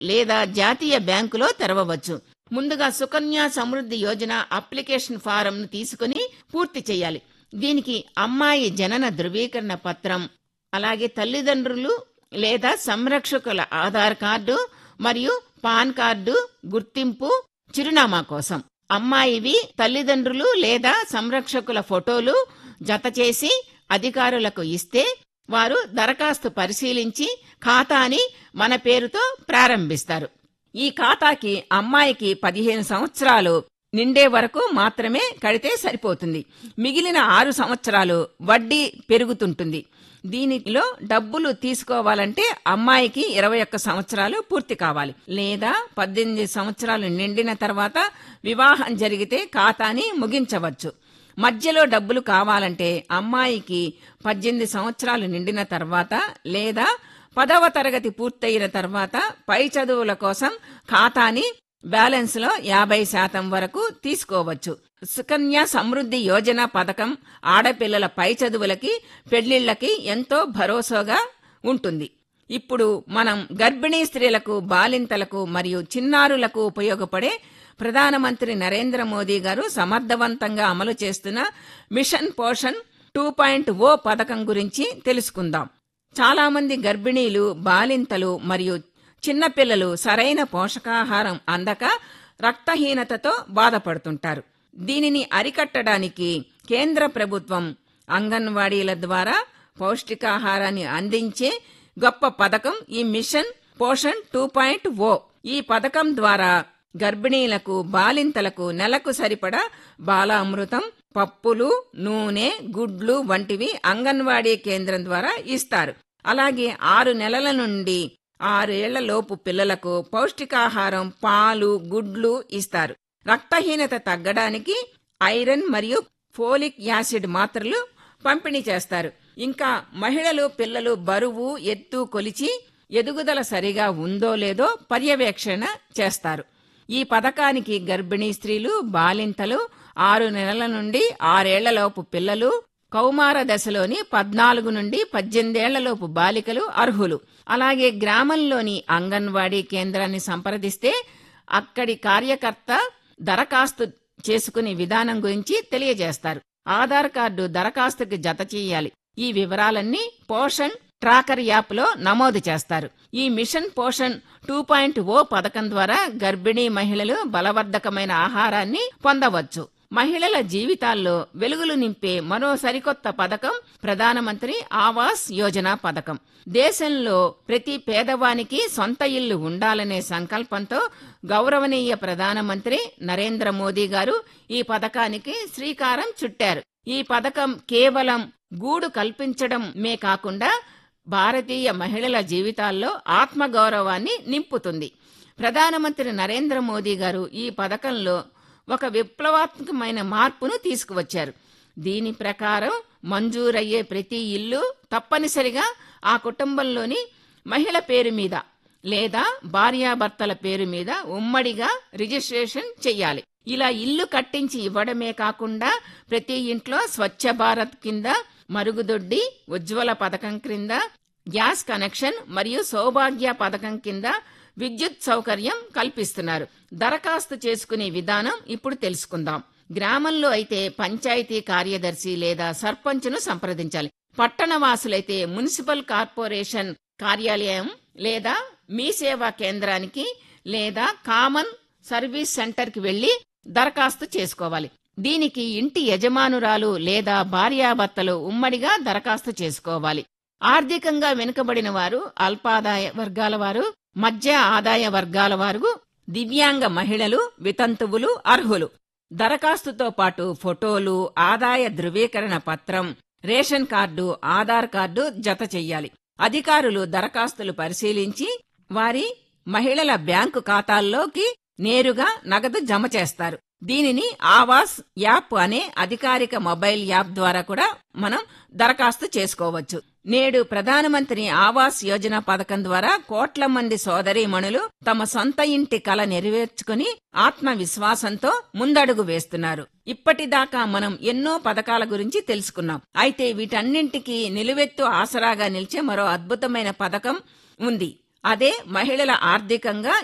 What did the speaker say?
లేదా జాతీయ బ్యాంకులో తెరవవచ్చు ముందుగా సుకన్య సమృద్ధి యోజన అప్లికేషన్ ఫారంను తీసుకుని పూర్తి చేయాలి దీనికి అమ్మాయి జనన ధృవీకరణ పత్రం అలాగే తల్లిదండ్రులు లేదా సంరక్షకుల ఆధార్ కార్డు మరియు పాన్ కార్డు గుర్తింపు చిరునామా కోసం అమ్మాయివి తల్లిదండ్రులు లేదా సంరక్షకుల ఫోటోలు జత చేసి అధికారులకు ఇస్తే వారు దరఖాస్తు పరిశీలించి ఖాతాని మన పేరుతో ప్రారంభిస్తారు ఈ ఖాతాకి అమ్మాయికి పదిహేను సంవత్సరాలు నిండే వరకు మాత్రమే కడితే సరిపోతుంది మిగిలిన ఆరు సంవత్సరాలు వడ్డీ పెరుగుతుంటుంది దీనిలో డబ్బులు తీసుకోవాలంటే అమ్మాయికి ఇరవై ఒక్క సంవత్సరాలు పూర్తి కావాలి లేదా పద్దెనిమిది సంవత్సరాలు నిండిన తర్వాత వివాహం జరిగితే ఖాతాని ముగించవచ్చు మధ్యలో డబ్బులు కావాలంటే అమ్మాయికి పద్దెనిమిది సంవత్సరాలు నిండిన తర్వాత లేదా పదవ తరగతి పూర్తయిన తర్వాత పై చదువుల కోసం ఖాతాని బ్యాలెన్స్ లో యాభై శాతం వరకు తీసుకోవచ్చు సుకన్య సమృద్ధి యోజన పథకం ఆడపిల్లల పై చదువులకి పెళ్లిళ్లకి ఎంతో భరోసాగా ఉంటుంది ఇప్పుడు మనం గర్భిణీ స్త్రీలకు బాలింతలకు మరియు చిన్నారులకు ఉపయోగపడే ప్రధానమంత్రి నరేంద్ర మోదీ గారు సమర్థవంతంగా అమలు చేస్తున్న mission Poshan two point O పథకం గురించి తెలుసుకుందాం చాలా మంది గర్భిణీలు బాలింతలు మరియు చిన్నపిల్లలు సరైన పోషకాహారం అందక రక్తహీనతతో బాధపడుతుంటారు దీనిని అరికట్టడానికి కేంద్ర ప్రభుత్వం అంగన్వాడీల ద్వారా పౌష్టికాహారాన్ని అందించే గొప్ప పథకం ఈ mission Poshan two point O ఈ పథకం ద్వారా గర్భిణీలకు బాలింతలకు నెలకు సరిపడా బాలామృతం పప్పులు నూనె గుడ్లు వంటివి అంగన్వాడీ కేంద్రం ద్వారా ఇస్తారు అలాగే ఆరు నెలల నుండి ఆరేళ్ల లోపు పిల్లలకు పౌష్టికాహారం పాలు గుడ్లు ఇస్తారు రక్తహీనత తగ్గడానికి ఐరన్ మరియు ఫోలిక్ యాసిడ్ మాత్రలు పంపిణీ చేస్తారు ఇంకా మహిళలు పిల్లలు బరువు ఎత్తు కొలిచి ఎదుగుదల సరిగా ఉందో లేదో పర్యవేక్షణ చేస్తారు ఈ పథకానికి గర్భిణీ స్త్రీలు బాలింతలు ఆరు నెలల నుండి ఆరేళ్లలోపు పిల్లలు కౌమార దశలోని పద్నాలుగు నుండి పద్దెనిమిదేళ్లలోపు బాలికలు అర్హులు అలాగే గ్రామంలోని అంగన్వాడీ కేంద్రాన్ని సంప్రదిస్తే అక్కడి కార్యకర్త దరఖాస్తు చేసుకునే విధానం గురించి తెలియజేస్తారు ఆధార్ కార్డు దరఖాస్తుకి జత చేయాలి ఈ వివరాలన్నీ పోషణ్ ట్రాకర్ యాప్ లో నమోదు చేస్తారు ఈ mission Poshan two point O పథకం ద్వారా గర్భిణీ మహిళలు బలవర్ధకమైన ఆహారాన్ని పొందవచ్చు మహిళల జీవితాల్లో వెలుగులు నింపే మరో సరికొత్త పథకం ప్రధానమంత్రి ఆవాస్ యోజన పథకం దేశంలో ప్రతి పేదవానికి సొంత ఇల్లు ఉండాలనే సంకల్పంతో గౌరవనీయ ప్రధానమంత్రి నరేంద్ర మోదీ గారు ఈ పథకానికి శ్రీకారం చుట్టారు ఈ పథకం కేవలం గూడు కల్పించడమే కాకుండా భారతీయ మహిళల జీవితాల్లో ఆత్మగౌరవాన్ని నింపుతుంది ప్రధానమంత్రి నరేంద్ర మోదీ గారు ఈ పథకంలో ఒక విప్లవాత్మకమైన మార్పును తీసుకువచ్చారు దీని ప్రకారం మంజూరయ్యే ప్రతి ఇల్లు తప్పనిసరిగా ఆ కుటుంబంలోని మహిళ పేరు మీద లేదా భార్యాభర్తల పేరు మీద ఉమ్మడిగా రిజిస్ట్రేషన్ చెయ్యాలి ఇలా ఇల్లు కట్టించి ఇవ్వడమే కాకుండా ప్రతి ఇంట్లో స్వచ్ఛ భారత్ కింద మరుగుదొడ్డి ఉజ్వల పథకం క్రింద గ్యాస్ కనెక్షన్ మరియు సౌభాగ్య పథకం కింద విద్యుత్ సౌకర్యం కల్పిస్తున్నారు దరఖాస్తు చేసుకునే విధానం ఇప్పుడు తెలుసుకుందాం గ్రామంలో అయితే పంచాయతీ కార్యదర్శి లేదా సర్పంచ్ను సంప్రదించాలి పట్టణవాసులైతే మున్సిపల్ కార్పొరేషన్ కార్యాలయం లేదా మీ సేవా కేంద్రానికి లేదా కామన్ సర్వీస్ సెంటర్కి వెళ్లి దరఖాస్తు చేసుకోవాలి దీనికి ఇంటి యజమానురాలు లేదా భార్యాభర్తలు ఉమ్మడిగా దరఖాస్తు చేసుకోవాలి ఆర్థికంగా వెనుకబడిన వారు అల్పాదాయ వర్గాల వారు మధ్య ఆదాయ వర్గాల వారు దివ్యాంగ మహిళలు వితంతువులు అర్హులు దరఖాస్తుతో పాటు ఫోటోలు ఆదాయ ధృవీకరణ పత్రం రేషన్ కార్డు ఆధార్ కార్డు జత చెయ్యాలి అధికారులు దరఖాస్తులు పరిశీలించి వారి మహిళల బ్యాంకు ఖాతాల్లోకి నేరుగా నగదు జమ చేస్తారు దీనిని ఆవాస్ యాప్ అనే అధికారిక మొబైల్ యాప్ ద్వారా కూడా మనం దరఖాస్తు చేసుకోవచ్చు నేడు ప్రధానమంత్రి ఆవాస్ యోజన పథకం ద్వారా కోట్ల మంది సోదరీమణులు తమ సొంత ఇంటి కల నెరవేర్చుకుని ఆత్మవిశ్వాసంతో ముందడుగు వేస్తున్నారు ఇప్పటిదాకా మనం ఎన్నో పథకాల గురించి తెలుసుకున్నాం అయితే వీటన్నింటికి నిలువెత్తు ఆసరాగా నిలిచే మరో అద్భుతమైన పథకం ఉంది అదే మహిళల ఆర్థికంగా